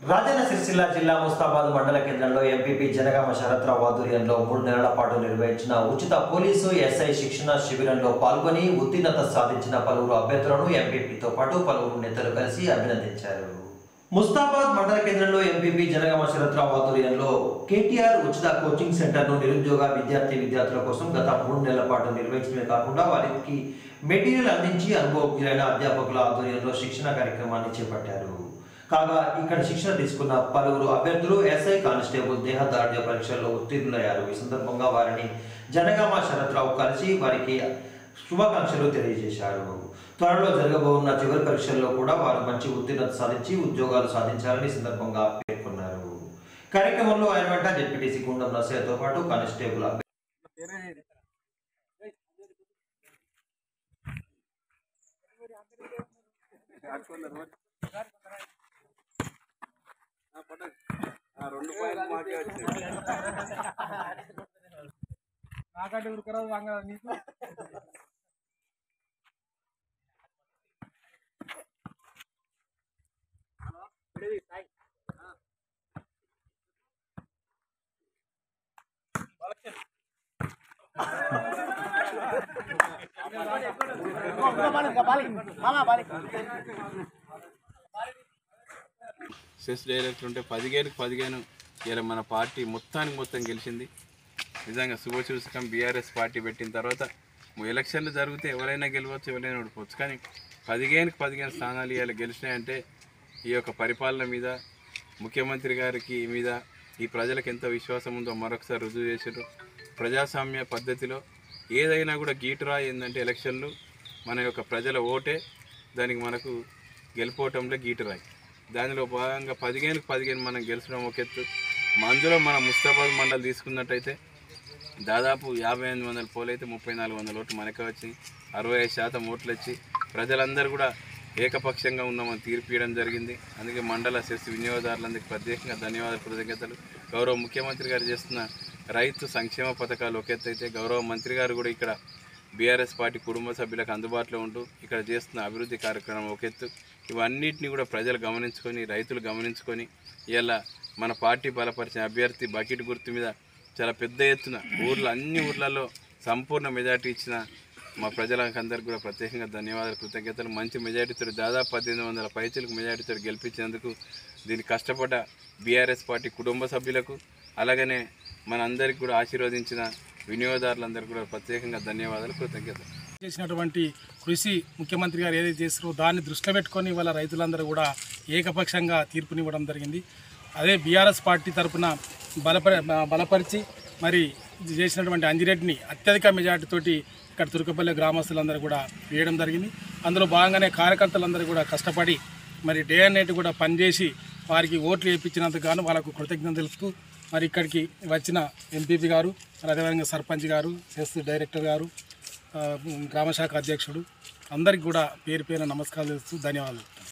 రాజన్న సిరిసిల్ల జిల్లా ముస్తాబాద్ మండల కేంద్రంలో ఎంపీపీ జనగామ శరత్రావు ఆధ్వర్యంలో మూడు నెలల పాటు నిర్వహించిన ఉచిత పోలీసు ఎస్ఐ శిక్షణ శిబిరంలో పాల్గొని ఉత్తీర్ణత సాధించిన పలువురు అభ్యర్థులను ఎంపీపీతో పాటు పలువురు నేతలు కలిసి అభినందించారు ముస్తాబాద్ మండల కేంద్రంలో ఎంపీపీ జనగామ శరత్రావు ఆధ్వర్యంలో కేటీఆర్ ఉచిత కోచింగ్ సెంటర్ను నిరుద్యోగ విద్యార్థి విద్యార్థుల కోసం గత మూడు నెలల పాటు నిర్వహించడమే కాకుండా వారికి మెటీరియల్ అందించి అనుభవజ్ఞులైన అధ్యాపకుల ఆధ్వర్యంలో శిక్షణ కార్యక్రమాన్ని చేపట్టారు కాగా ఇక్కడ శిక్షణ తీసుకున్న పలువురు అభ్యర్థులు ఎస్ఐ కానిస్టేబుల్ దేహదార్ఢ్య పరీక్షల్లో ఉత్తీర్ణులయ్యారు ఈ సందర్భంగా వారిని జనగామ శరత్రావు కలిసి వారికి శుభాకాంక్షలు తెలియజేశారు త్వరలో జరగబోతున్న చివరి పరీక్షల్లో కూడా వారు మంచి ఉత్తీర్ణత సాధించి ఉద్యోగాలు సాధించాలని ఈ సందర్భంగా పేర్కొన్నారు కార్యక్రమంలో ఆయన వెంట జెడ్పీటీసీ గుండం నర్సయ్యతో పాటు కానిస్టేబుల్ అభ్యర్థి నాకంటే ఉరకరాదు వంగ నీకు సెస్ డైరెక్టర్ ఉంటే పదిహేనుకి పదిహేను ఇలా మన పార్టీ మొత్తానికి మొత్తం గెలిచింది నిజంగా శుభసూచకం బీఆర్ఎస్ పార్టీ పెట్టిన తర్వాత ఎలక్షన్లు జరిగితే ఎవరైనా గెలవచ్చు ఎవరైనా ఓడిపోవచ్చు కానీ పదిహేనుకి పదిహేను స్థానాలు ఇవాళ గెలిచినాయంటే ఈ యొక్క పరిపాలన మీద ముఖ్యమంత్రి గారికి మీద ఈ ప్రజలకు ఎంత విశ్వాసం ఉందో మరొకసారి రుజువు చేశారు ప్రజాస్వామ్య పద్ధతిలో ఏదైనా కూడా గీటురా ఏంటంటే ఎలక్షన్లు మన యొక్క ప్రజల ఓటే దానికి మనకు గెలుపోవటంలో గీటురాయి దానిలో భాగంగా పదిహేనుకి పదిహేను మనం గెలిచడం ఒక ఎత్తు అందులో మన ముస్తాబాద్ మండలి తీసుకున్నట్టయితే దాదాపు యాభై ఎనిమిది వందల పోలు అయితే ముప్పై నాలుగు వందల ఓట్లు మనకే వచ్చి అరవై ఐదు శాతం ఓట్లు వచ్చి ప్రజలందరూ కూడా ఏకపక్షంగా ఉన్నామని తీర్పు ఇవ్వడం జరిగింది అందుకే మండల సెస్ వినియోగదారులందరికీ ప్రత్యేకంగా ధన్యవాదాలు కృతజ్ఞతలు గౌరవ ముఖ్యమంత్రి గారు చేస్తున్న రైతు సంక్షేమ పథకాలు ఒక ఎత్తు అయితే గౌరవ మంత్రి గారు కూడా ఇక్కడ బీఆర్ఎస్ పార్టీ కుటుంబ సభ్యులకు అందుబాటులో ఉంటూ ఇక్కడ చేస్తున్న అభివృద్ధి కార్యక్రమం ఒక ఎత్తు ఇవన్నిటిని కూడా ప్రజలు గమనించుకొని రైతులు గమనించుకొని ఇలా మన పార్టీ బలపరిచిన అభ్యర్థి బకెట్ గుర్తు మీద చాలా పెద్ద ఎత్తున ఊర్లో అన్ని ఊర్లలో సంపూర్ణ మెజార్టీ ఇచ్చిన మా ప్రజలకు అందరికీ కూడా ప్రత్యేకంగా ధన్యవాదాలు కృతజ్ఞతలు మంచి మెజార్టీతో దాదాపు పద్దెనిమిది వందల పైచలకు మెజార్టీతో గెలిపించినందుకు దీన్ని కష్టపడ్డ బీఆర్ఎస్ పార్టీ కుటుంబ సభ్యులకు అలాగనే మనందరికీ కూడా ఆశీర్వదించిన వినియోగదారులందరికీ కూడా ప్రత్యేకంగా ధన్యవాదాలు కృతజ్ఞతలు చేసినటువంటి కృషి ముఖ్యమంత్రి గారు ఏదైతే చేస్తారో దాన్ని దృష్టిలో పెట్టుకొని వాళ్ళ రైతులందరూ కూడా ఏకపక్షంగా తీర్పునివ్వడం జరిగింది అదే బీఆర్ఎస్ పార్టీ తరఫున బలప బలపరిచి మరి ఇది చేసినటువంటి అంజిరెడ్డిని అత్యధిక మెజార్టీతోటి ఇక్కడ తురుకపల్లి గ్రామస్తులందరూ కూడా వేయడం జరిగింది అందులో భాగంగానే కార్యకర్తలందరూ కూడా కష్టపడి మరి డే అండ్ నైట్ కూడా పనిచేసి వారికి ఓట్లు వేయించినందుకు గాను వాళ్ళకు కృతజ్ఞత తెలుపుతూ మరి ఇక్కడికి వచ్చిన ఎంపీపీ గారు మరి అదేవిధంగా సర్పంచ్ గారు సెస్ డైరెక్టర్ గారు ఆ, గ్రామశాఖ అధ్యక్షుడు అందరికి కూడా పేరు పేరు నమస్కారాలు చేస్తూ ధన్యవాదాలు